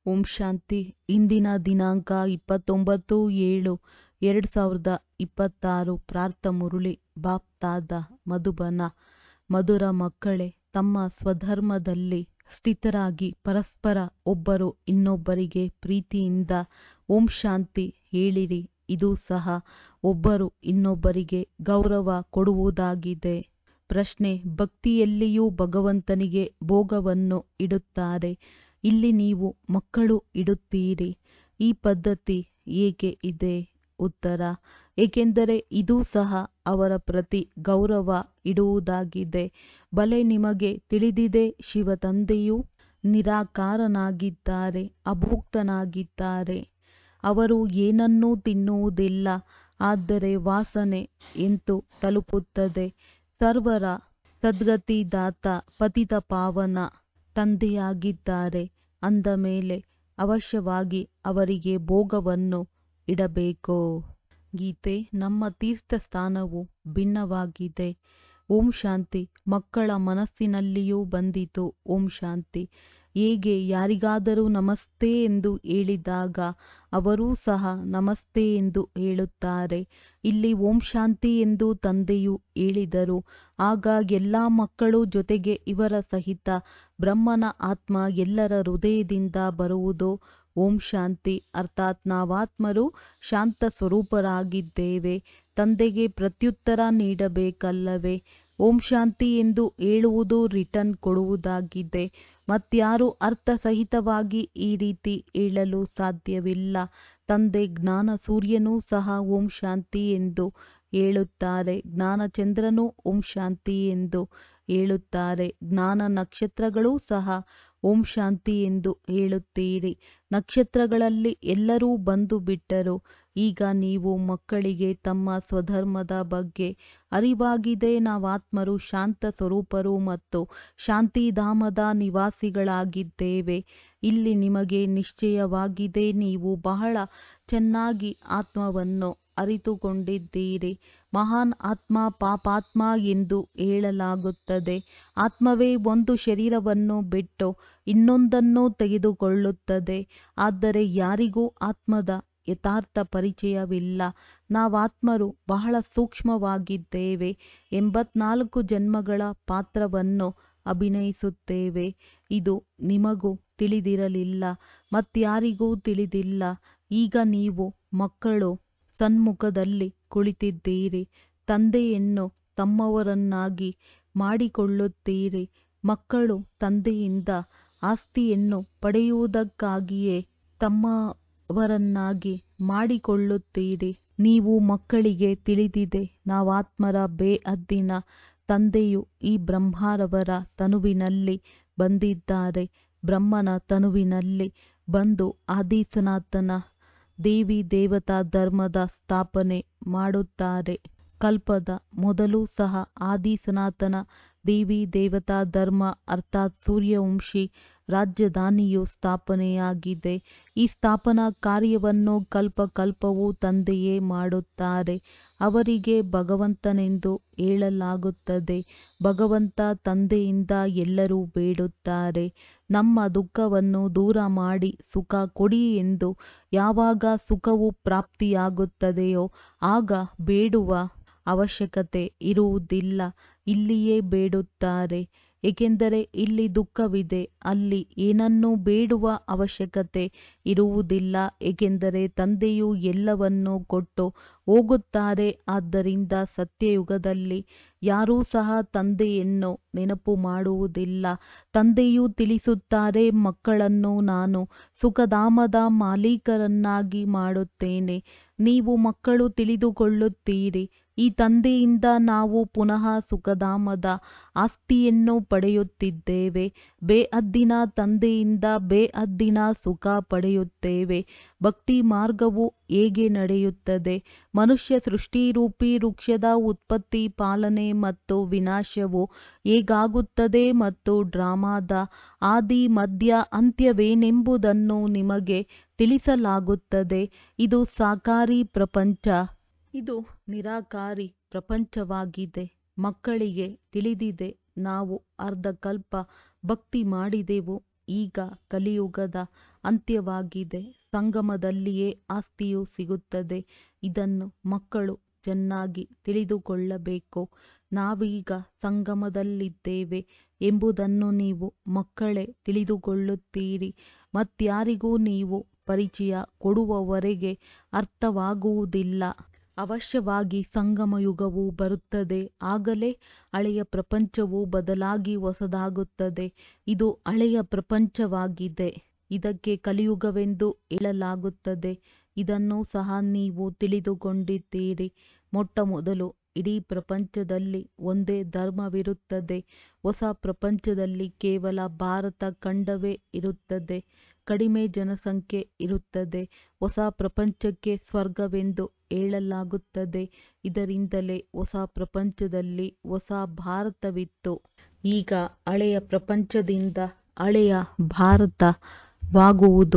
ಓಂ ಶಾಂತಿ ಇಂದಿನ ದಿನಾಂಕ ಇಪ್ಪತ್ತೊಂಬತ್ತು ಏಳು ಎರಡು ಸಾವಿರದ ಇಪ್ಪತ್ತಾರು ಪ್ರಾರ್ಥ ಮುರಳಿ ಬಾಪ್ತಾದ ಮಧುಬನ ಮಧುರ ಮಕ್ಕಳೇ ತಮ್ಮ ಸ್ವಧರ್ಮದಲ್ಲಿ ಸ್ಥಿತರಾಗಿ ಪರಸ್ಪರ ಒಬ್ಬರು ಇನ್ನೊಬ್ಬರಿಗೆ ಪ್ರೀತಿಯಿಂದ ಓಂ ಶಾಂತಿ ಹೇಳಿರಿ ಇದು ಸಹ ಒಬ್ಬರು ಇನ್ನೊಬ್ಬರಿಗೆ ಗೌರವ ಕೊಡುವುದಾಗಿದೆ ಪ್ರಶ್ನೆ ಭಕ್ತಿಯಲ್ಲಿಯೂ ಭಗವಂತನಿಗೆ ಭೋಗವನ್ನು ಇಡುತ್ತಾರೆ ಇಲ್ಲಿ ನೀವು ಮಕ್ಕಳು ಇಡುತ್ತೀರಿ ಈ ಪದ್ಧತಿ ಏಕೆ ಇದೆ ಉತ್ತರ ಏಕೆಂದರೆ ಇದು ಸಹ ಅವರ ಪ್ರತಿ ಗೌರವ ಇಡುವುದಾಗಿದೆ ಬಲೆ ನಿಮಗೆ ತಿಳಿದಿದೆ ಶಿವ ತಂದೆಯು ನಿರಾಕಾರನಾಗಿದ್ದಾರೆ ಅಭೋಕ್ತನಾಗಿದ್ದಾರೆ ಅವರು ಏನನ್ನೂ ತಿನ್ನುವುದಿಲ್ಲ ಆದರೆ ವಾಸನೆ ಎಂತು ತಲುಪುತ್ತದೆ ಸರ್ವರ ಸದ್ಗತಿದಾತ ಪತಿತ ಪಾವನ ತಂದೆಯಾಗಿದ್ದಾರೆ ಅಂದ ಮೇಲೆ ಅವಶ್ಯವಾಗಿ ಅವರಿಗೆ ಭೋಗವನ್ನು ಇಡಬೇಕು ಗೀತೆ ನಮ್ಮ ತೀರ್ಥ ಸ್ಥಾನವು ಭಿನ್ನವಾಗಿದೆ ಓಂ ಶಾಂತಿ ಮಕ್ಕಳ ಮನಸ್ಸಿನಲ್ಲಿಯೂ ಬಂದಿತು ಓಂ ಶಾಂತಿ ಹೇಗೆ ಯಾರಿಗಾದರೂ ನಮಸ್ತೆ ಎಂದು ಹೇಳಿದಾಗ ಅವರೂ ಸಹ ನಮಸ್ತೆ ಎಂದು ಹೇಳುತ್ತಾರೆ ಇಲ್ಲಿ ಓಂ ಶಾಂತಿ ಎಂದು ತಂದೆಯು ಹೇಳಿದರು ಆಗ ಎಲ್ಲ ಮಕ್ಕಳು ಜೊತೆಗೆ ಇವರ ಸಹಿತ ಬ್ರಹ್ಮನ ಆತ್ಮ ಎಲ್ಲರ ಹೃದಯದಿಂದ ಬರುವುದು ಓಂ ಶಾಂತಿ ಅರ್ಥಾತ್ ನಾವಾತ್ಮರು ಶಾಂತ ಸ್ವರೂಪರಾಗಿದ್ದೇವೆ ತಂದೆಗೆ ಪ್ರತ್ಯುತ್ತರ ನೀಡಬೇಕಲ್ಲವೇ ಓಂ ಶಾಂತಿ ಎಂದು ಹೇಳುವುದು ರಿಟರ್ನ್ ಕೊಡುವುದಾಗಿದೆ ಮತ್ಯಾರು ಅರ್ಥಸಹಿತವಾಗಿ ಈ ರೀತಿ ಹೇಳಲು ಸಾಧ್ಯವಿಲ್ಲ ತಂದೆ ಜ್ಞಾನ ಸೂರ್ಯನೂ ಸಹ ಓಂ ಶಾಂತಿ ಎಂದು ಹೇಳುತ್ತಾರೆ ಜ್ಞಾನಚಂದ್ರನೂ ಓಂ ಶಾಂತಿ ಎಂದು ಹೇಳುತ್ತಾರೆ ಜ್ಞಾನ ನಕ್ಷತ್ರಗಳೂ ಸಹ ಓಂ ಶಾಂತಿ ಎಂದು ಹೇಳುತ್ತೀರಿ ನಕ್ಷತ್ರಗಳಲ್ಲಿ ಎಲ್ಲರೂ ಬಂದು ಬಿಟ್ಟರು ಈಗ ನೀವು ಮಕ್ಕಳಿಗೆ ತಮ್ಮ ಸ್ವಧರ್ಮದ ಬಗ್ಗೆ ಅರಿವಾಗಿದೆ ನಾವಾತ್ಮರು ಶಾಂತ ಸ್ವರೂಪರು ಮತ್ತು ಶಾಂತಿಧಾಮದ ನಿವಾಸಿಗಳಾಗಿದ್ದೇವೆ ಇಲ್ಲಿ ನಿಮಗೆ ನಿಶ್ಚಯವಾಗಿದೆ ನೀವು ಬಹಳ ಚೆನ್ನಾಗಿ ಆತ್ಮವನ್ನು ಅರಿತುಕೊಂಡಿದ್ದೀರಿ ಮಹಾನ್ ಆತ್ಮ ಪಾಪಾತ್ಮ ಎಂದು ಹೇಳಲಾಗುತ್ತದೆ ಆತ್ಮವೇ ಒಂದು ಶರೀರವನ್ನು ಬಿಟ್ಟು ಇನ್ನೊಂದನ್ನು ತೆಗೆದುಕೊಳ್ಳುತ್ತದೆ ಆದರೆ ಯಾರಿಗೂ ಆತ್ಮದ ಯಥಾರ್ಥ ಪರಿಚಯವಿಲ್ಲ ನಾವಾತ್ಮರು ಬಹಳ ಸೂಕ್ಷ್ಮವಾಗಿದ್ದೇವೆ ಎಂಬತ್ನಾಲ್ಕು ಜನ್ಮಗಳ ಪಾತ್ರವನ್ನು ಅಭಿನಯಿಸುತ್ತೇವೆ ಇದು ನಿಮಗೂ ತಿಳಿದಿರಲಿಲ್ಲ ಮತ್ಯಾರಿಗೂ ತಿಳಿದಿಲ್ಲ ಈಗ ನೀವು ಮಕ್ಕಳು ಸನ್ಮುಖದಲ್ಲಿ ಕುಳಿತಿದ್ದೀರಿ ತಂದೆಯನ್ನು ತಮ್ಮವರನ್ನಾಗಿ ಮಾಡಿಕೊಳ್ಳುತ್ತೀರಿ ಮಕ್ಕಳು ತಂದೆಯಿಂದ ಆಸ್ತಿಯನ್ನು ಪಡೆಯುವುದಕ್ಕಾಗಿಯೇ ತಮ್ಮವರನ್ನಾಗಿ ಮಾಡಿಕೊಳ್ಳುತ್ತೀರಿ ನೀವು ಮಕ್ಕಳಿಗೆ ತಿಳಿದಿದೆ ನಾವಾತ್ಮರ ಬೇಅದ್ದಿನ ತಂದೆಯು ಈ ಬ್ರಹ್ಮರವರ ತನುವಿನಲ್ಲಿ ಬಂದಿದ್ದಾರೆ ಬ್ರಹ್ಮನ ತನುವಿನಲ್ಲಿ ಬಂದು ಆದಿ ಸನಾತನ ದೇವಿ ದೇವತಾ ಧರ್ಮದ ಸ್ಥಾಪನೆ ಮಾಡುತ್ತಾರೆ ಕಲ್ಪದ ಮೊದಲು ಸಹ ಆದಿ ಸನಾತನ ದೇವಿ ದೇವತಾ ಧರ್ಮ ಅರ್ಥಾತ್ ಸೂರ್ಯವಂಶಿ ರಾಜಧಾನಿಯು ಸ್ಥಾಪನೆಯಾಗಿದೆ ಈ ಸ್ಥಾಪನಾ ಕಾರ್ಯವನ್ನು ಕಲ್ಪ ಕಲ್ಪವೂ ತಂದೆಯೇ ಮಾಡುತ್ತಾರೆ ಅವರಿಗೆ ಭಗವಂತನೆಂದು ಹೇಳಲಾಗುತ್ತದೆ ಭಗವಂತ ತಂದೆಯಿಂದ ಎಲ್ಲರೂ ಬೇಡುತ್ತಾರೆ ನಮ್ಮ ದುಃಖವನ್ನು ದೂರ ಮಾಡಿ ಸುಖ ಕೊಡಿ ಎಂದು ಯಾವಾಗ ಸುಖವು ಪ್ರಾಪ್ತಿಯಾಗುತ್ತದೆಯೋ ಆಗ ಬೇಡುವ ಅವಶ್ಯಕತೆ ಇರುವುದಿಲ್ಲ ಇಲ್ಲಿಯೇ ಬೇಡುತ್ತಾರೆ ಏಕೆಂದರೆ ಇಲ್ಲಿ ದುಃಖವಿದೆ ಅಲ್ಲಿ ಏನನ್ನೂ ಬೇಡುವ ಅವಶ್ಯಕತೆ ಇರುವುದಿಲ್ಲ ಏಕೆಂದರೆ ತಂದೆಯು ಎಲ್ಲವನ್ನೂ ಕೊಟ್ಟು ಹೋಗುತ್ತಾರೆ ಆದ್ದರಿಂದ ಸತ್ಯಯುಗದಲ್ಲಿ ಯಾರೂ ಸಹ ತಂದೆಯನ್ನು ನೆನಪು ಮಾಡುವುದಿಲ್ಲ ತಂದೆಯು ತಿಳಿಸುತ್ತಾರೆ ಮಕ್ಕಳನ್ನು ನಾನು ಸುಖಧಾಮದ ಮಾಲೀಕರನ್ನಾಗಿ ಮಾಡುತ್ತೇನೆ ನೀವು ಮಕ್ಕಳು ತಿಳಿದುಕೊಳ್ಳುತ್ತೀರಿ ಈ ತಂದೆಯಿಂದ ನಾವು ಪುನಃ ಸುಖಧಾಮದ ಆಸ್ತಿಯನ್ನು ಪಡೆಯುತ್ತಿದ್ದೇವೆ ಬೇಅದ್ದಿನ ತಂದೆಯಿಂದ ಬೇಅದ್ದಿನ ಸುಖ ಪಡೆಯುತ್ತೇವೆ ಭಕ್ತಿ ಮಾರ್ಗವು ಹೇಗೆ ನಡೆಯುತ್ತದೆ ಮನುಷ್ಯ ಸೃಷ್ಟಿರೂಪಿ ವೃಕ್ಷದ ಉತ್ಪತ್ತಿ ಪಾಲನೆ ಮತ್ತು ವಿನಾಶವು ಹೇಗಾಗುತ್ತದೆ ಮತ್ತು ಡ್ರಾಮಾದ ಆದಿ ಮಧ್ಯ ಅಂತ್ಯವೇನೆಂಬುದನ್ನು ನಿಮಗೆ ತಿಳಿಸಲಾಗುತ್ತದೆ ಇದು ಸಾಕಾರಿ ಪ್ರಪಂಚ ಇದು ನಿರಾಕಾರಿ ಪ್ರಪಂಚವಾಗಿದೆ ಮಕ್ಕಳಿಗೆ ತಿಳಿದಿದೆ ನಾವು ಅರ್ಧಕಲ್ಪ ಭಕ್ತಿ ಮಾಡಿದೆವು ಈಗ ಕಲಿಯುಗದ ಅಂತ್ಯವಾಗಿದೆ ಸಂಗಮದಲ್ಲಿಯೇ ಆಸ್ತಿಯು ಸಿಗುತ್ತದೆ ಇದನ್ನು ಮಕ್ಕಳು ಚೆನ್ನಾಗಿ ತಿಳಿದುಕೊಳ್ಳಬೇಕು ನಾವೀಗ ಸಂಗಮದಲ್ಲಿದ್ದೇವೆ ಎಂಬುದನ್ನು ನೀವು ಮಕ್ಕಳೇ ತಿಳಿದುಕೊಳ್ಳುತ್ತೀರಿ ಮತ್ಯಾರಿಗೂ ನೀವು ಪರಿಚಯ ಕೊಡುವವರೆಗೆ ಅರ್ಥವಾಗುವುದಿಲ್ಲ ಅವಶ್ಯವಾಗಿ ಸಂಗಮ ಯುಗವು ಬರುತ್ತದೆ ಆಗಲೇ ಹಳೆಯ ಪ್ರಪಂಚವು ಬದಲಾಗಿ ಹೊಸದಾಗುತ್ತದೆ ಇದು ಹಳೆಯ ಪ್ರಪಂಚವಾಗಿದೆ ಇದಕ್ಕೆ ಕಲಿಯುಗವೆಂದು ಹೇಳಲಾಗುತ್ತದೆ ಇದನ್ನು ಸಹ ನೀವು ತಿಳಿದುಕೊಂಡಿದ್ದೀರಿ ಮೊಟ್ಟಮೊದಲು ಇಡೀ ಪ್ರಪಂಚದಲ್ಲಿ ಒಂದೇ ಧರ್ಮವಿರುತ್ತದೆ ಹೊಸ ಪ್ರಪಂಚದಲ್ಲಿ ಕೇವಲ ಭಾರತ ಖಂಡವೇ ಇರುತ್ತದೆ ಕಡಿಮೆ ಜನಸಂಖ್ಯೆ ಇರುತ್ತದೆ ಹೊಸ ಪ್ರಪಂಚಕ್ಕೆ ಸ್ವರ್ಗವೆಂದು ಹೇಳಲಾಗುತ್ತದೆ ಇದರಿಂದಲೇ ಹೊಸ ಪ್ರಪಂಚದಲ್ಲಿ ಹೊಸ ಭಾರತವಿತ್ತು ಈಗ ಹಳೆಯ ಪ್ರಪಂಚದಿಂದ ಹಳೆಯ ಭಾರತವಾಗುವುದು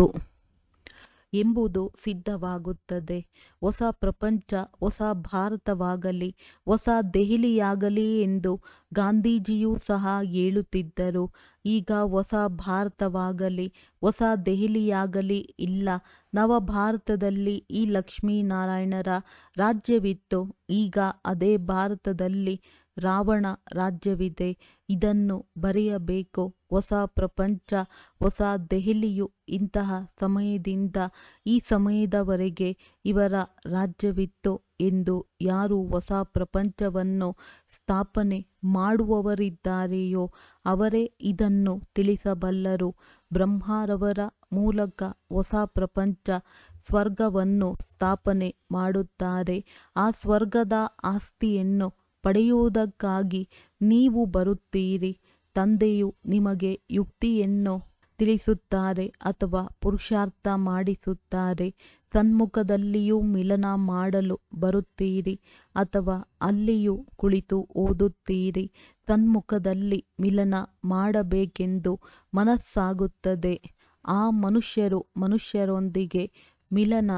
ಎಂಬುದು ಸಿದ್ಧವಾಗುತ್ತದೆ ಹೊಸ ಪ್ರಪಂಚ ಹೊಸ ಭಾರತವಾಗಲಿ ಹೊಸ ದೆಹಲಿಯಾಗಲಿ ಎಂದು ಗಾಂಧೀಜಿಯೂ ಸಹ ಹೇಳುತ್ತಿದ್ದರು ಈಗ ಹೊಸ ಭಾರತವಾಗಲಿ ಹೊಸ ದೆಹಲಿಯಾಗಲಿ ಇಲ್ಲ ನವಭಾರತದಲ್ಲಿ ಈ ಲಕ್ಷ್ಮೀನಾರಾಯಣರ ರಾಜ್ಯವಿತ್ತು ಈಗ ಅದೇ ಭಾರತದಲ್ಲಿ ರಾವಣ ರಾಜ್ಯವಿದೆ ಇದನ್ನು ಬರೆಯಬೇಕು ಹೊಸ ಪ್ರಪಂಚ ಹೊಸ ದೆಹಲಿಯು ಇಂತಹ ಸಮಯದಿಂದ ಈ ಸಮಯದವರೆಗೆ ಇವರ ರಾಜ್ಯವಿತ್ತು ಎಂದು ಯಾರು ಹೊಸ ಪ್ರಪಂಚವನ್ನು ಸ್ಥಾಪನೆ ಮಾಡುವವರಿದ್ದಾರೆಯೋ ಅವರೇ ಇದನ್ನು ತಿಳಿಸಬಲ್ಲರು ಬ್ರಹ್ಮರವರ ಮೂಲಕ ಹೊಸ ಪ್ರಪಂಚ ಸ್ವರ್ಗವನ್ನು ಸ್ಥಾಪನೆ ಮಾಡುತ್ತಾರೆ ಆ ಸ್ವರ್ಗದ ಆಸ್ತಿಯನ್ನು ಪಡೆಯುವುದಕ್ಕಾಗಿ ನೀವು ಬರುತ್ತೀರಿ ತಂದೆಯು ನಿಮಗೆ ಯುಕ್ತಿಯನ್ನು ತಿಳಿಸುತ್ತಾರೆ ಅಥವಾ ಪುರುಷಾರ್ಥ ಮಾಡಿಸುತ್ತಾರೆ ಸನ್ಮುಖದಲ್ಲಿಯೂ ಮಿಲನ ಮಾಡಲು ಬರುತ್ತೀರಿ ಅಥವಾ ಅಲ್ಲಿಯೂ ಕುಳಿತು ಓದುತ್ತೀರಿ ಸನ್ಮುಖದಲ್ಲಿ ಮಿಲನ ಮಾಡಬೇಕೆಂದು ಮನಸ್ಸಾಗುತ್ತದೆ ಆ ಮನುಷ್ಯರು ಮನುಷ್ಯರೊಂದಿಗೆ ಮಿಲನ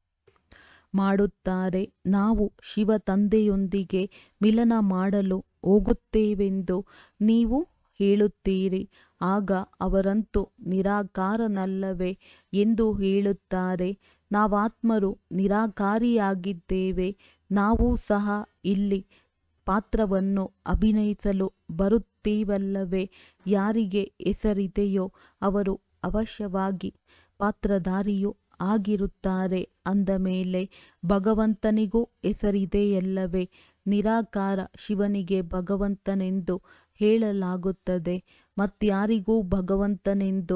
ಮಾಡುತ್ತಾರೆ ನಾವು ಶಿವ ತಂದೆಯೊಂದಿಗೆ ಮಿಲನ ಮಾಡಲು ಹೋಗುತ್ತೇವೆಂದು ನೀವು ಹೇಳುತ್ತೀರಿ ಆಗ ಅವರಂತೂ ನಿರಾಕಾರನಲ್ಲವೇ ಎಂದು ಹೇಳುತ್ತಾರೆ ನಾವಾತ್ಮರು ನಿರಾಕಾರಿಯಾಗಿದ್ದೇವೆ ನಾವೂ ಸಹ ಇಲ್ಲಿ ಪಾತ್ರವನ್ನು ಅಭಿನಯಿಸಲು ಬರುತ್ತೀವಲ್ಲವೇ ಯಾರಿಗೆ ಹೆಸರಿದೆಯೋ ಅವರು ಅವಶ್ಯವಾಗಿ ಪಾತ್ರಧಾರಿಯೂ ಆಗಿರುತ್ತಾರೆ ಅಂದಮೇಲೆ ಭಗವಂತನಿಗೂ ಹೆಸರಿದೆಯಲ್ಲವೇ ನಿರಾಕಾರ ಶಿವನಿಗೆ ಭಗವಂತನೆಂದು ಹೇಳಲಾಗುತ್ತದೆ ಮತ್ಯಾರಿಗೂ ಭಗವಂತನೆಂದು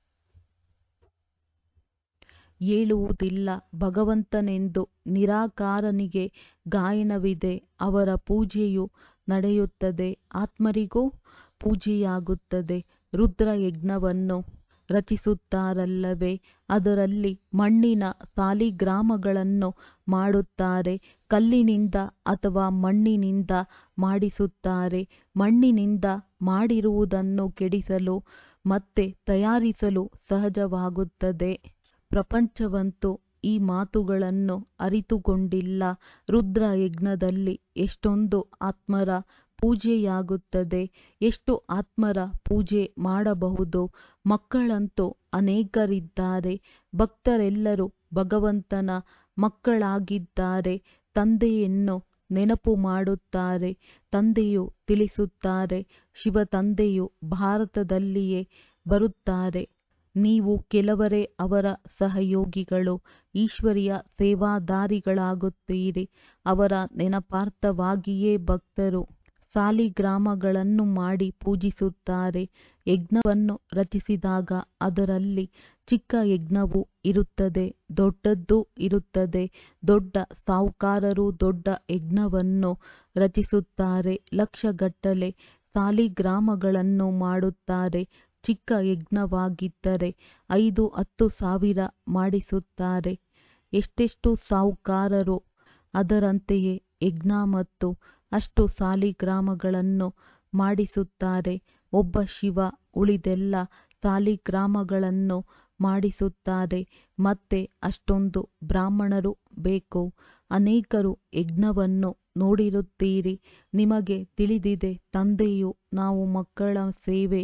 ಹೇಳುವುದಿಲ್ಲ ಭಗವಂತನೆಂದು ನಿರಾಕಾರನಿಗೆ ಗಾಯನವಿದೆ ಅವರ ಪೂಜೆಯು ನಡೆಯುತ್ತದೆ ಆತ್ಮರಿಗೂ ಪೂಜೆಯಾಗುತ್ತದೆ ರುದ್ರ ಯಜ್ಞವನ್ನು ರಚಿಸುತ್ತಾರಲ್ಲವೇ ಅದರಲ್ಲಿ ಮಣ್ಣಿನ ಸಾಲಿಗ್ರಾಮಗಳನ್ನು ಮಾಡುತ್ತಾರೆ ಕಲ್ಲಿನಿಂದ ಅಥವಾ ಮಣ್ಣಿನಿಂದ ಮಾಡಿಸುತ್ತಾರೆ ಮಣ್ಣಿನಿಂದ ಮಾಡಿರುವುದನ್ನು ಕೆಡಿಸಲು ಮತ್ತೆ ತಯಾರಿಸಲು ಸಹಜವಾಗುತ್ತದೆ ಪ್ರಪಂಚವಂತೂ ಈ ಮಾತುಗಳನ್ನು ಅರಿತುಕೊಂಡಿಲ್ಲ ರುದ್ರ ಯಜ್ಞದಲ್ಲಿ ಎಷ್ಟೊಂದು ಆತ್ಮರ ಪೂಜೆಯಾಗುತ್ತದೆ ಎಷ್ಟು ಆತ್ಮರ ಪೂಜೆ ಮಾಡಬಹುದು ಮಕ್ಕಳಂತೂ ಅನೇಕರಿದ್ದಾರೆ ಭಕ್ತರೆಲ್ಲರೂ ಭಗವಂತನ ಮಕ್ಕಳಾಗಿದ್ದಾರೆ ತಂದೆಯನ್ನು ನೆನಪು ಮಾಡುತ್ತಾರೆ ತಂದೆಯು ತಿಳಿಸುತ್ತಾರೆ ಶಿವ ತಂದೆಯು ಭಾರತದಲ್ಲಿಯೇ ಬರುತ್ತಾರೆ ನೀವು ಕೆಲವರೇ ಅವರ ಸಹಯೋಗಿಗಳು ಈಶ್ವರಿಯ ಸೇವಾದಾರಿಗಳಾಗುತ್ತೀರಿ ಅವರ ನೆನಪಾರ್ಥವಾಗಿಯೇ ಭಕ್ತರು ಸಾಲಿಗ್ರಾಮಗಳನ್ನು ಮಾಡಿ ಪೂಜಿಸುತ್ತಾರೆ ಯಜ್ಞವನ್ನು ರಚಿಸಿದಾಗ ಅದರಲ್ಲಿ ಚಿಕ್ಕ ಯಜ್ಞವೂ ಇರುತ್ತದೆ ದೊಡ್ಡದ್ದೂ ಇರುತ್ತದೆ ದೊಡ್ಡ ಸಾಹುಕಾರರು ದೊಡ್ಡ ಯಜ್ಞವನ್ನು ರಚಿಸುತ್ತಾರೆ ಲಕ್ಷಗಟ್ಟಲೆ ಸಾಲಿಗ್ರಾಮಗಳನ್ನು ಮಾಡುತ್ತಾರೆ ಚಿಕ್ಕ ಯಜ್ಞವಾಗಿದ್ದರೆ ಐದು ಹತ್ತು ಸಾವಿರ ಮಾಡಿಸುತ್ತಾರೆ ಎಷ್ಟೆಷ್ಟು ಸಾಹುಕಾರರೋ ಅದರಂತೆಯೇ ಯಜ್ಞ ಮತ್ತು ಅಷ್ಟು ಸಾಲಿಗ್ರಾಮಗಳನ್ನು ಮಾಡಿಸುತ್ತಾರೆ ಒಬ್ಬ ಶಿವ ಉಳಿದೆಲ್ಲ ಸಾಲಿಗ್ರಾಮಗಳನ್ನು ಮಾಡಿಸುತ್ತಾರೆ ಮತ್ತೆ ಅಷ್ಟೊಂದು ಬ್ರಾಹ್ಮಣರು ಬೇಕು ಅನೇಕರು ಯಜ್ಞವನ್ನು ನೋಡಿರುತ್ತೀರಿ ನಿಮಗೆ ತಿಳಿದಿದೆ ತಂದೆಯು ನಾವು ಮಕ್ಕಳ ಸೇವೆ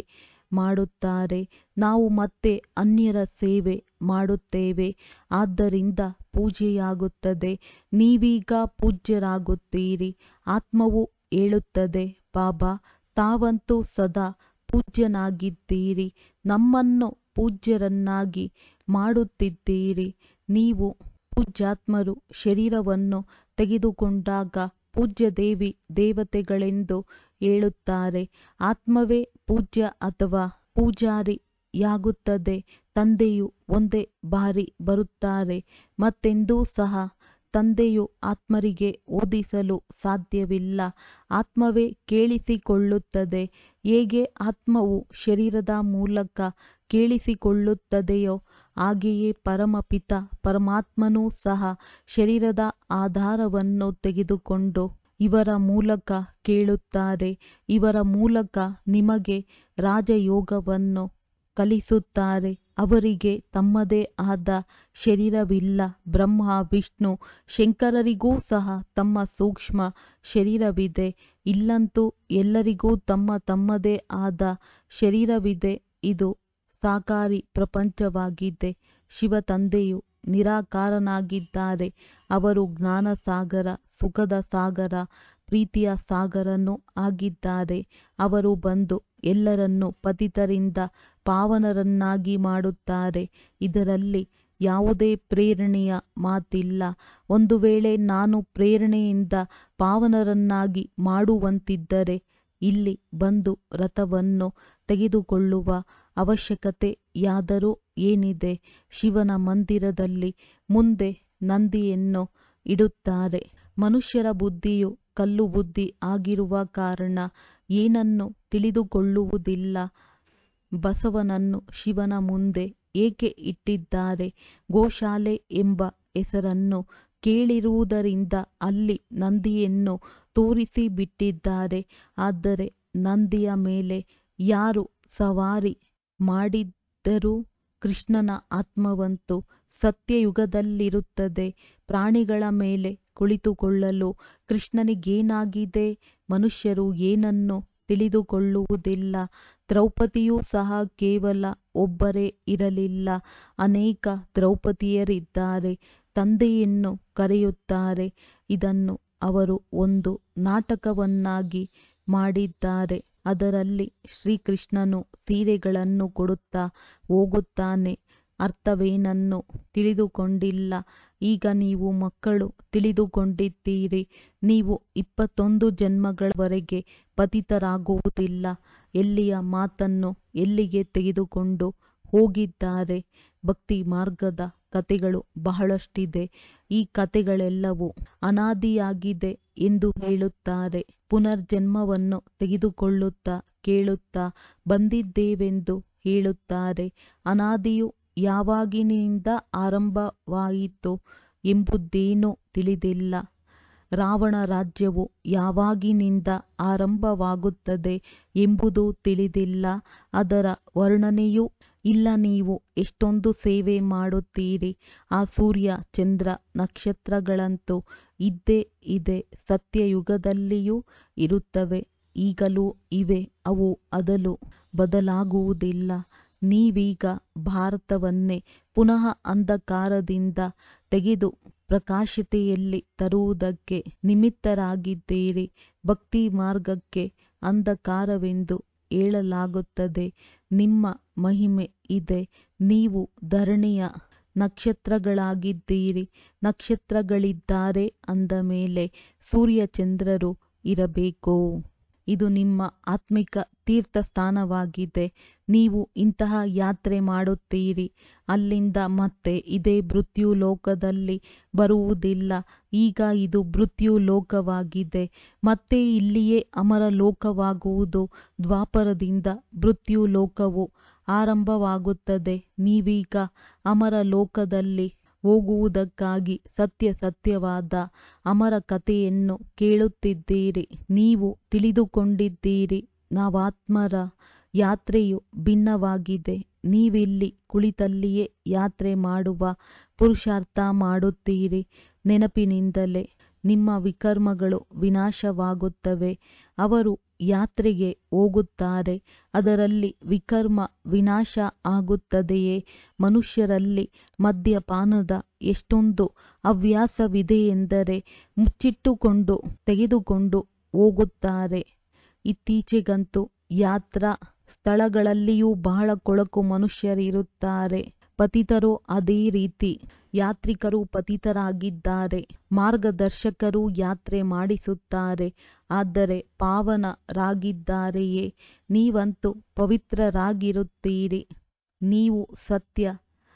ಮಾಡುತ್ತಾರೆ ನಾವು ಮತ್ತೆ ಅನ್ಯರ ಸೇವೆ ಮಾಡುತ್ತೇವೆ ಆದ್ದರಿಂದ ಪೂಜೆಯಾಗುತ್ತದೆ ನೀವೀಗ ಪೂಜ್ಯರಾಗುತ್ತೀರಿ ಆತ್ಮವು ಹೇಳುತ್ತದೆ ಬಾಬಾ ತಾವಂತೂ ಸದಾ ಪೂಜ್ಯನಾಗಿದ್ದೀರಿ ನಮ್ಮನ್ನು ಪೂಜ್ಯರನ್ನಾಗಿ ಮಾಡುತ್ತಿದ್ದೀರಿ ನೀವು ಪೂಜ್ಯಾತ್ಮರು ಶರೀರವನ್ನು ತೆಗೆದುಕೊಂಡಾಗ ಪೂಜ್ಯ ದೇವಿ ದೇವತೆಗಳೆಂದು ಹೇಳುತ್ತಾರೆ ಆತ್ಮವೇ ಪೂಜ್ಯ ಅಥವಾ ಪೂಜಾರಿಯಾಗುತ್ತದೆ ತಂದೆಯು ಒಂದೇ ಬಾರಿ ಬರುತ್ತಾರೆ ಮತ್ತೆಂದೂ ಸಹ ತಂದೆಯು ಆತ್ಮರಿಗೆ ಓದಿಸಲು ಸಾಧ್ಯವಿಲ್ಲ ಆತ್ಮವೇ ಕೇಳಿಸಿಕೊಳ್ಳುತ್ತದೆ ಹೇಗೆ ಆತ್ಮವು ಶರೀರದ ಮೂಲಕ ಕೇಳಿಸಿಕೊಳ್ಳುತ್ತದೆಯೋ ಹಾಗೆಯೇ ಪರಮಪಿತ ಪರಮಾತ್ಮನೂ ಸಹ ಶರೀರದ ಆಧಾರವನ್ನು ತೆಗೆದುಕೊಂಡು ಇವರ ಮೂಲಕ ಕೇಳುತ್ತಾರೆ ಇವರ ಮೂಲಕ ನಿಮಗೆ ರಾಜಯೋಗವನ್ನು ಕಲಿಸುತ್ತಾರೆ ಅವರಿಗೆ ತಮ್ಮದೇ ಆದ ಶರೀರವಿಲ್ಲ ಬ್ರಹ್ಮ ವಿಷ್ಣು ಶಂಕರರಿಗೂ ಸಹ ತಮ್ಮ ಸೂಕ್ಷ್ಮ ಶರೀರವಿದೆ ಇಲ್ಲಂತೂ ಎಲ್ಲರಿಗೂ ತಮ್ಮ ತಮ್ಮದೇ ಆದ ಶರೀರವಿದೆ ಇದು ಸಾಕಾರಿ ಪ್ರಪಂಚವಾಗಿದೆ ಶಿವ ತಂದೆಯು ನಿರಾಕಾರನಾಗಿದ್ದಾರೆ ಅವರು ಜ್ಞಾನ ಸಾಗರ ಸುಖದ ಸಾಗರ ಪ್ರೀತಿಯ ಸಾಗರನೂ ಆಗಿದ್ದಾರೆ ಅವರು ಬಂದು ಎಲ್ಲರನ್ನೂ ಪತಿತರಿಂದ ಪಾವನರನ್ನಾಗಿ ಮಾಡುತ್ತಾರೆ ಇದರಲ್ಲಿ ಯಾವುದೇ ಪ್ರೇರಣೆಯ ಮಾತಿಲ್ಲ ಒಂದು ವೇಳೆ ನಾನು ಪ್ರೇರಣೆಯಿಂದ ಪಾವನರನ್ನಾಗಿ ಮಾಡುವಂತಿದ್ದರೆ ಇಲ್ಲಿ ಬಂದು ರಥವನ್ನು ತೆಗೆದುಕೊಳ್ಳುವ ಅವಶ್ಯಕತೆಯಾದರೂ ಏನಿದೆ ಶಿವನ ಮಂದಿರದಲ್ಲಿ ಮುಂದೆ ನಂದಿಯನ್ನು ಇಡುತ್ತಾರೆ ಮನುಷ್ಯರ ಬುದ್ಧಿಯು ಕಲ್ಲು ಬುದ್ಧಿ ಆಗಿರುವ ಕಾರಣ ಏನನ್ನು ತಿಳಿದುಕೊಳ್ಳುವುದಿಲ್ಲ ಬಸವನನ್ನು ಶಿವನ ಮುಂದೆ ಏಕೆ ಇಟ್ಟಿದ್ದಾರೆ ಗೋಶಾಲೆ ಎಂಬ ಹೆಸರನ್ನು ಕೇಳಿರುವುದರಿಂದ ಅಲ್ಲಿ ನಂದಿಯನ್ನು ತೋರಿಸಿ ಬಿಟ್ಟಿದ್ದಾರೆ ಆದರೆ ನಂದಿಯ ಮೇಲೆ ಯಾರು ಸವಾರಿ ಮಾಡಿದ್ದರೂ ಕೃಷ್ಣನ ಆತ್ಮವಂತೂ ಸತ್ಯಯುಗದಲ್ಲಿರುತ್ತದೆ ಪ್ರಾಣಿಗಳ ಮೇಲೆ ಕುಳಿತುಕೊಳ್ಳಲು ಕೃಷ್ಣನಿಗೇನಾಗಿದೆ ಮನುಷ್ಯರು ಏನನ್ನು ತಿಳಿದುಕೊಳ್ಳುವುದಿಲ್ಲ ದ್ರೌಪದಿಯೂ ಸಹ ಕೇವಲ ಒಬ್ಬರೇ ಇರಲಿಲ್ಲ ಅನೇಕ ದ್ರೌಪದಿಯರಿದ್ದಾರೆ ತಂದೆಯನ್ನು ಕರೆಯುತ್ತಾರೆ ಇದನ್ನು ಅವರು ಒಂದು ನಾಟಕವನ್ನಾಗಿ ಮಾಡಿದ್ದಾರೆ ಅದರಲ್ಲಿ ಶ್ರೀಕೃಷ್ಣನು ಸೀರೆಗಳನ್ನು ಕೊಡುತ್ತಾ ಹೋಗುತ್ತಾನೆ ಅರ್ಥವೇನನ್ನು ತಿಳಿದುಕೊಂಡಿಲ್ಲ ಈಗ ನೀವು ಮಕ್ಕಳು ತಿಳಿದುಕೊಂಡಿದ್ದೀರಿ ನೀವು ಇಪ್ಪತ್ತೊಂದು ಜನ್ಮಗಳವರೆಗೆ ಪತಿತರಾಗುವುದಿಲ್ಲ ಎಲ್ಲಿಯ ಮಾತನ್ನು ಎಲ್ಲಿಗೆ ತೆಗೆದುಕೊಂಡು ಹೋಗಿದ್ದಾರೆ ಭಕ್ತಿ ಮಾರ್ಗದ ಕತೆಗಳು ಬಹಳಷ್ಟಿದೆ ಈ ಕತೆಗಳೆಲ್ಲವೂ ಅನಾದಿಯಾಗಿದೆ ಎಂದು ಹೇಳುತ್ತಾರೆ ಪುನರ್ಜನ್ಮವನ್ನು ತೆಗೆದುಕೊಳ್ಳುತ್ತಾ ಕೇಳುತ್ತಾ ಬಂದಿದ್ದೇವೆಂದು ಹೇಳುತ್ತಾರೆ ಅನಾದಿಯು ಯಾವಾಗಿನಿಂದ ಆರಂಭವಾಯಿತು ಎಂಬುದೇನೂ ತಿಳಿದಿಲ್ಲ ರಾವಣ ರಾಜ್ಯವು ಯಾವಾಗಿನಿಂದ ಆರಂಭವಾಗುತ್ತದೆ ಎಂಬುದೂ ತಿಳಿದಿಲ್ಲ ಅದರ ವರ್ಣನೆಯೂ ಇಲ್ಲ ನೀವು ಎಷ್ಟೊಂದು ಸೇವೆ ಮಾಡುತ್ತೀರಿ ಆ ಸೂರ್ಯ ಚಂದ್ರ ನಕ್ಷತ್ರಗಳಂತೂ ಇದ್ದೇ ಇದೆ ಸತ್ಯಯುಗದಲ್ಲಿಯೂ ಇರುತ್ತವೆ ಈಗಲೂ ಇವೆ ಅವು ಅದಲು ಬದಲಾಗುವುದಿಲ್ಲ ನೀವೀಗ ಭಾರತವನ್ನೇ ಪುನಃ ಅಂಧಕಾರದಿಂದ ತೆಗೆದು ಪ್ರಕಾಶತೆಯಲ್ಲಿ ತರುವುದಕ್ಕೆ ನಿಮಿತ್ತರಾಗಿದ್ದೀರಿ ಭಕ್ತಿ ಮಾರ್ಗಕ್ಕೆ ಅಂಧಕಾರವೆಂದು ಹೇಳಲಾಗುತ್ತದೆ ನಿಮ್ಮ ಮಹಿಮೆ ಇದೆ ನೀವು ಧರಣಿಯ ನಕ್ಷತ್ರಗಳಾಗಿದ್ದೀರಿ ನಕ್ಷತ್ರಗಳಿದ್ದಾರೆ ಅಂದ ಮೇಲೆ ಸೂರ್ಯಚಂದ್ರರು ಇರಬೇಕು ಇದು ನಿಮ್ಮ ಆತ್ಮಿಕ ತೀರ್ಥಸ್ಥಾನವಾಗಿದೆ ನೀವು ಇಂತಹ ಯಾತ್ರೆ ಮಾಡುತ್ತೀರಿ ಅಲ್ಲಿಂದ ಮತ್ತೆ ಇದೇ ಮೃತ್ಯು ಲೋಕದಲ್ಲಿ ಬರುವುದಿಲ್ಲ ಈಗ ಇದು ಮೃತ್ಯು ಲೋಕವಾಗಿದೆ ಮತ್ತೆ ಇಲ್ಲಿಯೇ ಅಮರ ಲೋಕವಾಗುವುದು ದ್ವಾಪರದಿಂದ ಮೃತ್ಯು ಲೋಕವು ಆರಂಭವಾಗುತ್ತದೆ ನೀವೀಗ ಅಮರ ಲೋಕದಲ್ಲಿ ಹೋಗುವುದಕ್ಕಾಗಿ ಸತ್ಯ ಸತ್ಯವಾದ ಅಮರ ಕಥೆಯನ್ನು ಕೇಳುತ್ತಿದ್ದೀರಿ ನೀವು ತಿಳಿದುಕೊಂಡಿದ್ದೀರಿ ನಾವಾತ್ಮರ ಯಾತ್ರೆಯು ಭಿನ್ನವಾಗಿದೆ ನೀವಿಲ್ಲಿ ಕುಳಿತಲ್ಲಿಯೇ ಯಾತ್ರೆ ಮಾಡುವ ಪುರುಷಾರ್ಥ ಮಾಡುತ್ತೀರಿ ನೆನಪಿನಿಂದಲೇ ನಿಮ್ಮ ವಿಕರ್ಮಗಳು ವಿನಾಶವಾಗುತ್ತವೆ ಅವರು ಯಾತ್ರೆಗೆ ಹೋಗುತ್ತಾರೆ ಅದರಲ್ಲಿ ವಿಕರ್ಮ ವಿನಾಶ ಆಗುತ್ತದೆಯೇ ಮನುಷ್ಯರಲ್ಲಿ ಮದ್ಯಪಾನದ ಎಷ್ಟೊಂದು ಹವ್ಯಾಸವಿದೆಯೆಂದರೆ ಮುಚ್ಚಿಟ್ಟುಕೊಂಡು ತೆಗೆದುಕೊಂಡು ಹೋಗುತ್ತಾರೆ ಇತ್ತೀಚೆಗಂತೂ ಯಾತ್ರಾ ಸ್ಥಳಗಳಲ್ಲಿಯೂ ಬಹಳ ಕೊಳಕು ಮನುಷ್ಯರಿರುತ್ತಾರೆ ಪತಿತರೂ ಅದೇ ರೀತಿ ಯಾತ್ರಿಕರು ಪತಿತರಾಗಿದ್ದಾರೆ ಮಾರ್ಗದರ್ಶಕರು ಯಾತ್ರೆ ಮಾಡಿಸುತ್ತಾರೆ ಆದರೆ ಪಾವನರಾಗಿದ್ದಾರೆಯೇ ನೀವಂತೂ ಪವಿತ್ರರಾಗಿರುತ್ತೀರಿ ನೀವು ಸತ್ಯ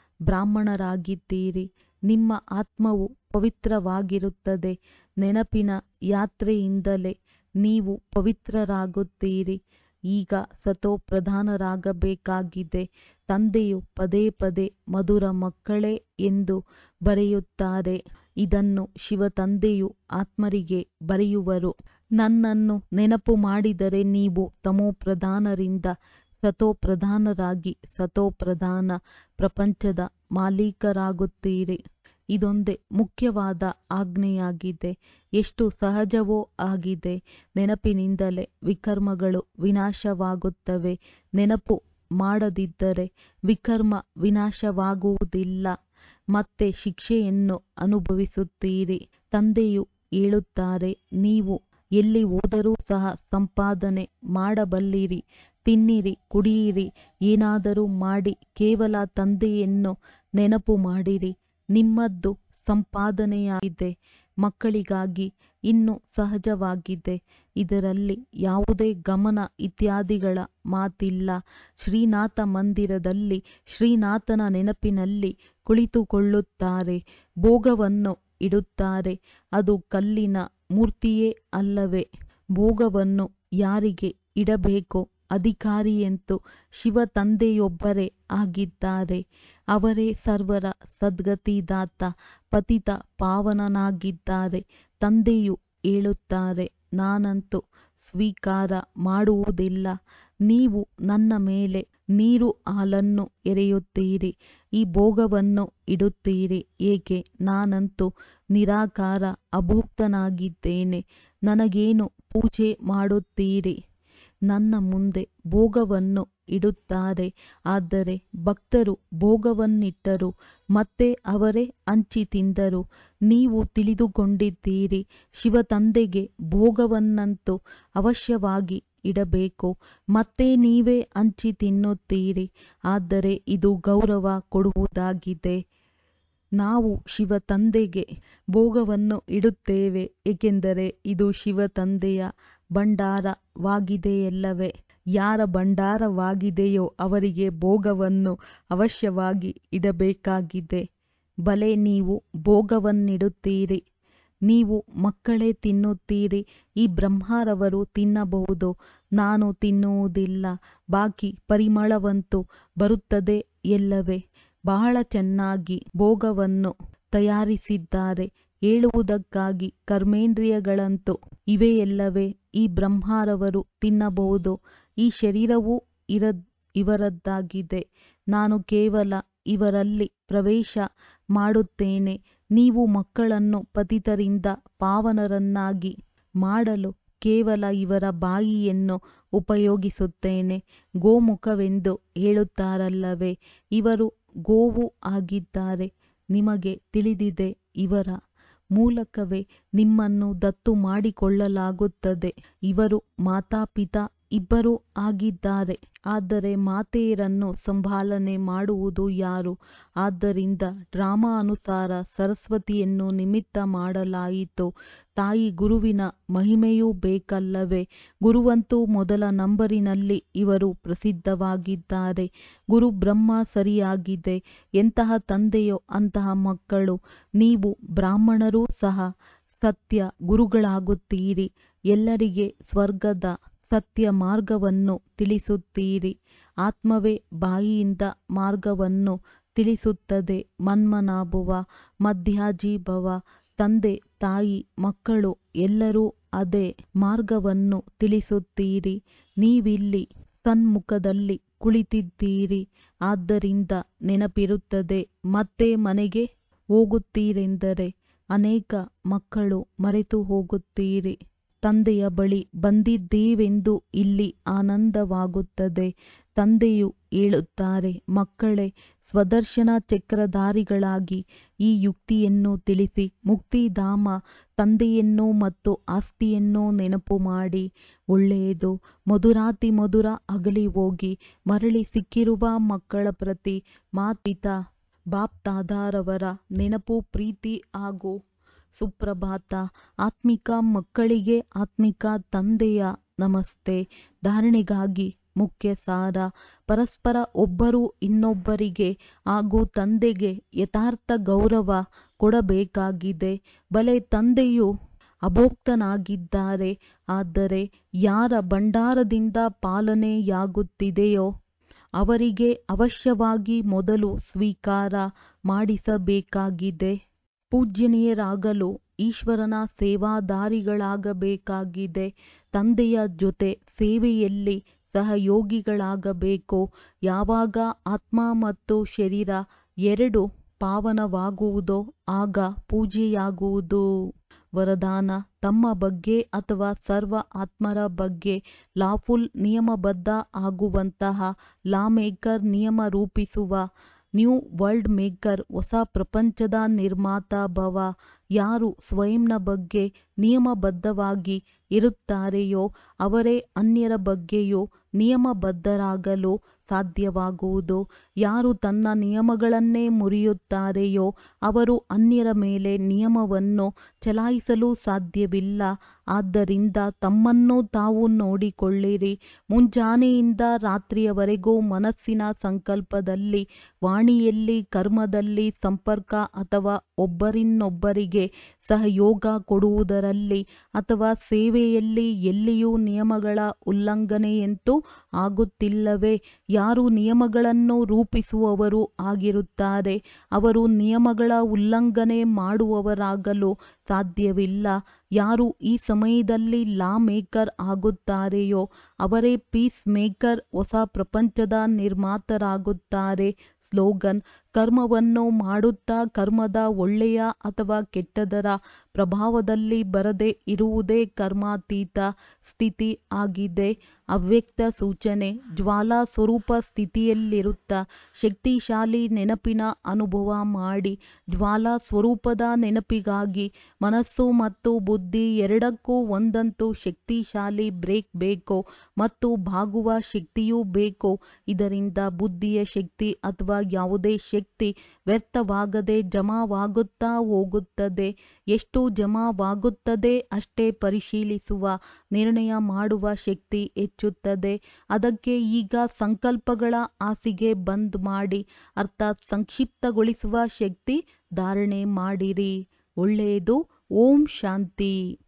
ಬ್ರಾಹ್ಮಣರಾಗಿದ್ದೀರಿ ನಿಮ್ಮ ಆತ್ಮವು ಪವಿತ್ರವಾಗಿರುತ್ತದೆ ನೆನಪಿನ ಯಾತ್ರೆಯಿಂದಲೇ ನೀವು ಪವಿತ್ರರಾಗುತ್ತೀರಿ ಈಗ ಸತೋ ಪ್ರಧಾನರಾಗಬೇಕಾಗಿದೆ ತಂದೆಯು ಪದೇ ಪದೇ ಮಧುರ ಮಕ್ಕಳೇ ಎಂದು ಬರೆಯುತ್ತಾರೆ ಇದನ್ನು ಶಿವತಂದೆಯು ಆತ್ಮರಿಗೆ ಬರೆಯುವರು ನನ್ನನ್ನು ನೆನಪು ಮಾಡಿದರೆ ನೀವು ತಮೋಪ್ರಧಾನರಿಂದ ಸತೋಪ್ರಧಾನರಾಗಿ ಸತೋಪ್ರಧಾನ ಪ್ರಪಂಚದ ಮಾಲೀಕರಾಗುತ್ತೀರಿ ಇದೊಂದೇ ಮುಖ್ಯವಾದ ಆಜ್ಞೆಯಾಗಿದೆ ಎಷ್ಟು ಸಹಜವೂ ಆಗಿದೆ ನೆನಪಿನಿಂದಲೇ ವಿಕರ್ಮಗಳು ವಿನಾಶವಾಗುತ್ತವೆ ನೆನಪು ಮಾಡದಿದ್ದರೆ ವಿಕರ್ಮ ವಿನಾಶವಾಗುವುದಿಲ್ಲ ಮತ್ತೆ ಶಿಕ್ಷೆಯನ್ನು ಅನುಭವಿಸುತ್ತೀರಿ ತಂದೆಯು ಹೇಳುತ್ತಾರೆ ನೀವು ಎಲ್ಲಿ ಹೋದರೂ ಸಹ ಸಂಪಾದನೆ ಮಾಡಬಲ್ಲಿರಿ ತಿನ್ನಿರಿ ಕುಡಿಯಿರಿ ಏನಾದರೂ ಮಾಡಿ ಕೇವಲ ತಂದೆಯನ್ನು ನೆನಪು ಮಾಡಿರಿ ನಿಮ್ಮದ್ದು ಸಂಪಾದನೆಯಾಗಿದೆ ಮಕ್ಕಳಿಗಾಗಿ ಇನ್ನೂ ಸಹಜವಾಗಿದೆ ಇದರಲ್ಲಿ ಯಾವುದೇ ಗಮನ ಇತ್ಯಾದಿಗಳ ಮಾತಿಲ್ಲ ಶ್ರೀನಾಥ ಮಂದಿರದಲ್ಲಿ ಶ್ರೀನಾಥನ ನೆನಪಿನಲ್ಲಿ ಕುಳಿತುಕೊಳ್ಳುತ್ತಾರೆ ಭೋಗವನ್ನು ಇಡುತ್ತಾರೆ ಅದು ಕಲ್ಲಿನ ಮೂರ್ತಿಯೇ ಅಲ್ಲವೇ ಭೋಗವನ್ನು ಯಾರಿಗೆ ಇಡಬೇಕೋ ಅಧಿಕಾರಿಯಂತೂ ಶಿವ ತಂದೆಯೊಬ್ಬರೇ ಆಗಿದ್ದಾರೆ ಅವರೇ ಸರ್ವರ ಸದ್ಗತಿದಾತ ಪತಿತ ಪಾವನನಾಗಿದ್ದಾರೆ ತಂದೆಯು ಹೇಳುತ್ತಾರೆ ನಾನಂತೂ ಸ್ವೀಕಾರ ಮಾಡುವುದಿಲ್ಲ ನೀವು ನನ್ನ ಮೇಲೆ ನೀರು ಹಾಲನ್ನು ಎರೆಯುತ್ತೀರಿ ಈ ಭೋಗವನ್ನು ಇಡುತ್ತೀರಿ ಏಕೆ ನಾನಂತೂ ನಿರಾಕಾರ ಅಭೋಕ್ತನಾಗಿದ್ದೇನೆ ನನಗೇನು ಪೂಜೆ ಮಾಡುತ್ತೀರಿ ನನ್ನ ಮುಂದೆ ಭೋಗವನ್ನು ಇಡುತ್ತಾರೆ ಆದರೆ ಭಕ್ತರು ಭೋಗವನ್ನಿಟ್ಟರು ಮತ್ತೆ ಅವರೇ ಹಂಚಿ ತಿಂದರು ನೀವು ತಿಳಿದುಕೊಂಡಿದ್ದೀರಿ ಶಿವತಂದೆಗೆ ಭೋಗವನ್ನಂತೂ ಅವಶ್ಯವಾಗಿ ಇಡಬೇಕು ಮತ್ತೆ ನೀವೇ ಹಂಚಿ ತಿನ್ನುತ್ತೀರಿ ಆದರೆ ಇದು ಗೌರವ ಕೊಡುವುದಾಗಿದೆ ನಾವು ಶಿವತಂದೆಗೆ ಭೋಗವನ್ನು ಇಡುತ್ತೇವೆ ಏಕೆಂದರೆ ಇದು ಶಿವತಂದೆಯ ಭಂಡಾರವಾಗಿದೆಯಲ್ಲವೇ ಯಾರ ಭಂಡಾರವಾಗಿದೆಯೋ ಅವರಿಗೆ ಭೋಗವನ್ನು ಅವಶ್ಯವಾಗಿ ಇಡಬೇಕಾಗಿದೆ ಭಲೆ ನೀವು ಭೋಗವನ್ನಿಡುತ್ತೀರಿ ನೀವು ಮಕ್ಕಳೇ ತಿನ್ನುತ್ತೀರಿ ಈ ಬ್ರಹ್ಮರವರು ತಿನ್ನಬಹುದು ನಾನು ತಿನ್ನುವುದಿಲ್ಲ ಬಾಕಿ ಪರಿಮಳವಂತೂ ಬರುತ್ತದೆ ಎಲ್ಲವೇ ಬಹಳ ಚೆನ್ನಾಗಿ ಭೋಗವನ್ನು ತಯಾರಿಸಿದ್ದಾರೆ ಹೇಳುವುದಕ್ಕಾಗಿ ಕರ್ಮೇಂದ್ರಿಯಗಳಂತೂ ಇವೆಯಲ್ಲವೇ ಈ ಬ್ರಹ್ಮರವರು ತಿನ್ನಬಹುದು ಈ ಶರೀರವೂ ಇರ ಇವರದ್ದಾಗಿದೆ ನಾನು ಕೇವಲ ಇವರಲ್ಲಿ ಪ್ರವೇಶ ಮಾಡುತ್ತೇನೆ ನೀವು ಮಕ್ಕಳನ್ನು ಪತಿತರಿಂದ ಪಾವನರನ್ನಾಗಿ ಮಾಡಲು ಕೇವಲ ಇವರ ಬಾಯಿಯನ್ನು ಉಪಯೋಗಿಸುತ್ತೇನೆ ಗೋಮುಖವೆಂದು ಹೇಳುತ್ತಾರಲ್ಲವೇ ಇವರು ಗೋವು ಆಗಿದ್ದಾರೆ ನಿಮಗೆ ತಿಳಿದಿದೆ ಇವರ ಮೂಲಕವೇ ನಿಮ್ಮನ್ನು ದತ್ತು ಮಾಡಿಕೊಳ್ಳಲಾಗುತ್ತದೆ ಇವರು ಮಾತಾಪಿತಾ ಇಬ್ಬರೂ ಆಗಿದ್ದಾರೆ ಆದರೆ ಮಾತೆಯರನ್ನು ಸಂಭಾಲನೆ ಮಾಡುವುದು ಯಾರು ಆದ್ದರಿಂದ ಡ್ರಾಮಾ ಅನುಸಾರ ಸರಸ್ವತಿಯನ್ನು ನಿಮಿತ್ತ ಮಾಡಲಾಯಿತು ತಾಯಿ ಗುರುವಿನ ಮಹಿಮೆಯೂ ಬೇಕಲ್ಲವೇ ಗುರುವಂತೂ ಮೊದಲ ನಂಬರಿನಲ್ಲಿ ಇವರು ಪ್ರಸಿದ್ಧವಾಗಿದ್ದಾರೆ ಗುರು ಬ್ರಹ್ಮ ಸರಿಯಾಗಿದೆ ಎಂತಹ ತಂದೆಯೋ ಅಂತಹ ಮಕ್ಕಳು ನೀವು ಬ್ರಾಹ್ಮಣರೂ ಸಹ ಸತ್ಯ ಗುರುಗಳಾಗುತ್ತೀರಿ ಎಲ್ಲರಿಗೆ ಸ್ವರ್ಗದ ಸತ್ಯ ಮಾರ್ಗವನ್ನು ತಿಳಿಸುತ್ತೀರಿ ಆತ್ಮವೇ ಬಾಯಿಯಿಂದ ಮಾರ್ಗವನ್ನು ತಿಳಿಸುತ್ತದೆ ಮನ್ಮನಾಭುವ ಮಧ್ಯಾಜೀಭವ ತಂದೆ ತಾಯಿ ಮಕ್ಕಳು ಎಲ್ಲರೂ ಅದೇ ಮಾರ್ಗವನ್ನು ತಿಳಿಸುತ್ತೀರಿ ನೀವಿಲ್ಲಿ ಸನ್ಮುಖದಲ್ಲಿ ಕುಳಿತಿದ್ದೀರಿ ಆದ್ದರಿಂದ ನೆನಪಿರುತ್ತದೆ ಮತ್ತೆ ಮನೆಗೆ ಹೋಗುತ್ತೀರೆಂದರೆ ಅನೇಕ ಮಕ್ಕಳು ಮರೆತು ಹೋಗುತ್ತೀರಿ ತಂದೆಯ ಬಳಿ ಬಂದಿದ್ದೇವೆಂದು ಇಲ್ಲಿ ಆನಂದವಾಗುತ್ತದೆ ತಂದೆಯು ಹೇಳುತ್ತಾರೆ ಮಕ್ಕಳೇ ಸ್ವದರ್ಶನ ಚಕ್ರಧಾರಿಗಳಾಗಿ ಈ ಯುಕ್ತಿಯನ್ನು ತಿಳಿಸಿ ಮುಕ್ತಿಧಾಮ ತಂದೆಯನ್ನು ಮತ್ತು ಆಸ್ತಿಯನ್ನು ನೆನಪು ಮಾಡಿ ಒಳ್ಳೆಯದು ಮಧುರಾತಿ ಮಧುರ ಅಗಲಿ ಹೋಗಿ ಮರಳಿ ಸಿಕ್ಕಿರುವ ಮಕ್ಕಳ ಪ್ರತಿ ಮಾತ್ಪಿತಾ ಬಾಪ್ತಾದಾರವರ ನೆನಪು ಪ್ರೀತಿ ಹಾಗೂ ಸುಪ್ರಭಾತ ಆತ್ಮಿಕ ಮಕ್ಕಳಿಗೆ ಆತ್ಮಿಕ ತಂದೆಯ ನಮಸ್ತೆ ಧಾರಣೆಗಾಗಿ ಮುಖ್ಯ ಸಾರ ಪರಸ್ಪರ ಒಬ್ಬರು ಇನ್ನೊಬ್ಬರಿಗೆ ಹಾಗೂ ತಂದೆಗೆ ಯಥಾರ್ಥ ಗೌರವ ಕೊಡಬೇಕಾಗಿದೆ ಬಲೆ ತಂದೆಯು ಅಭೋಕ್ತನಾಗಿದ್ದಾರೆ ಆದರೆ ಯಾರ ಭಂಡಾರದಿಂದ ಪಾಲನೆಯಾಗುತ್ತಿದೆಯೋ ಅವರಿಗೆ ಅವಶ್ಯವಾಗಿ ಮೊದಲು ಸ್ವೀಕಾರ ಮಾಡಿಸಬೇಕಾಗಿದೆ ಪೂಜ್ಯನೀಯರಾಗಲು ಈಶ್ವರನ ಸೇವಾದಾರಿಗಳಾಗಬೇಕಾಗಿದೆ ತಂದೆಯ ಜೊತೆ ಸೇವೆಯಲ್ಲಿ ಸಹಯೋಗಿಗಳಾಗಬೇಕು ಯಾವಾಗ ಆತ್ಮ ಮತ್ತು ಶರೀರ ಎರಡು ಪಾವನವಾಗುವುದೋ ಆಗ ಪೂಜೆಯಾಗುವುದು ವರದಾನ ತಮ್ಮ ಬಗ್ಗೆ ಅಥವಾ ಸರ್ವ ಆತ್ಮರ ಬಗ್ಗೆ ಲಾಫುಲ್ ನಿಯಮಬದ್ಧ ಆಗುವಂತಹ ಲಾ ಮೇಕರ್ ನಿಯಮ ರೂಪಿಸುವ ನ್ಯೂ ವರ್ಲ್ಡ್ ಮೇಕರ್ ಹೊಸ ಪ್ರಪಂಚದ ನಿರ್ಮಾತ ಭವ ಯಾರು ಸ್ವಯಂನ ಬಗ್ಗೆ ನಿಯಮಬದ್ಧವಾಗಿ ಇರುತ್ತಾರೆಯೋ ಅವರೇ ಅನ್ಯರ ಬಗ್ಗೆಯೂ ನಿಯಮಬದ್ಧರಾಗಲು ಸಾಧ್ಯವಾಗುವುದು ಯಾರು ತನ್ನ ನಿಯಮಗಳನ್ನೇ ಮುರಿಯುತ್ತಾರೆಯೋ ಅವರು ಅನ್ಯರ ಮೇಲೆ ನಿಯಮವನ್ನು ಚಲಾಯಿಸಲು ಸಾಧ್ಯವಿಲ್ಲ ಆದ್ದರಿಂದ ತಮ್ಮನ್ನು ತಾವು ನೋಡಿಕೊಳ್ಳಿರಿ ಮುಂಜಾನೆಯಿಂದ ರಾತ್ರಿಯವರೆಗೂ ಮನಸ್ಸಿನ ಸಂಕಲ್ಪದಲ್ಲಿ ವಾಣಿಯಲ್ಲಿ ಕರ್ಮದಲ್ಲಿ ಸಂಪರ್ಕ ಅಥವಾ ಒಬ್ಬರಿನ್ನೊಬ್ಬರಿಗೆ ಸಹಯೋಗ ಕೊಡುವುದರಲ್ಲಿ ಅಥವಾ ಸೇವೆಯಲ್ಲಿ ಎಲ್ಲಿಯೂ ನಿಯಮಗಳ ಉಲ್ಲಂಘನೆಯಂತೂ ಆಗುತ್ತಿಲ್ಲವೇ ಯಾರು ನಿಯಮಗಳನ್ನು ರೂಪಿಸುವವರು ಆಗಿರುತ್ತಾರೆ ಅವರು ನಿಯಮಗಳ ಉಲ್ಲಂಘನೆ ಮಾಡುವವರಾಗಲು ಸಾಧ್ಯವಿಲ್ಲ ಯಾರು ಈ ಸಮಯದಲ್ಲಿ ಲಾ ಮೇಕರ್ ಆಗುತ್ತಾರೆಯೋ ಅವರೇ ಪೀಸ್ ಮೇಕರ್ ಹೊಸ ಪ್ರಪಂಚದ ನಿರ್ಮಾತರಾಗುತ್ತಾರೆ ಸ್ಲೋಗನ್ ಕರ್ಮವನ್ನು ಮಾಡುತ್ತಾ ಕರ್ಮದ ಒಳ್ಳೆಯ ಅಥವಾ ಕೆಟ್ಟದರ ಪ್ರಭಾವದಲ್ಲಿ ಬರದೆ ಇರುವುದೇ ಕರ್ಮಾತೀತ ಸ್ಥಿತಿ ಆಗಿದೆ ಅವ್ಯಕ್ತ ಸೂಚನೆ ಜ್ವಾಲಾ ಸ್ವರೂಪ ಸ್ಥಿತಿಯಲ್ಲಿರುತ್ತಾ ಶಕ್ತಿಶಾಲಿ ನೆನಪಿನ ಅನುಭವ ಮಾಡಿ ಜ್ವಾಲಾ ಸ್ವರೂಪದ ನೆನಪಿಗಾಗಿ ಮನಸ್ಸು ಮತ್ತು ಬುದ್ಧಿ ಎರಡಕ್ಕೂ ಒಂದಂತೂ ಶಕ್ತಿಶಾಲಿ ಬ್ರೇಕ್ ಬೇಕು ಮತ್ತು ಬಾಗುವ ಶಕ್ತಿಯೂ ಬೇಕು ಇದರಿಂದ ಬುದ್ಧಿಯ ಶಕ್ತಿ ಅಥವಾ ಯಾವುದೇ ಶಕ್ತಿ ವ್ಯರ್ಥವಾಗದೆ ಜಮಾವಾಗುತ್ತಾ ಹೋಗುತ್ತದೆ ಎಷ್ಟು ಜಮಾವಾಗುತ್ತದೆ ಅಷ್ಟೇ ಪರಿಶೀಲಿಸುವ ನಿರ್ಣಯ ಮಾಡುವ ಶಕ್ತಿ ಹೆಚ್ಚುತ್ತದೆ ಅದಕ್ಕೆ ಈಗ ಸಂಕಲ್ಪಗಳ ಹಾಸಿಗೆ ಬಂದ್ ಮಾಡಿ ಅರ್ಥಾತ್ ಸಂಕ್ಷಿಪ್ತಗೊಳಿಸುವ ಶಕ್ತಿ ಧಾರಣೆ ಮಾಡಿರಿ ಒಳ್ಳೆಯದು ಓಂ ಶಾಂತಿ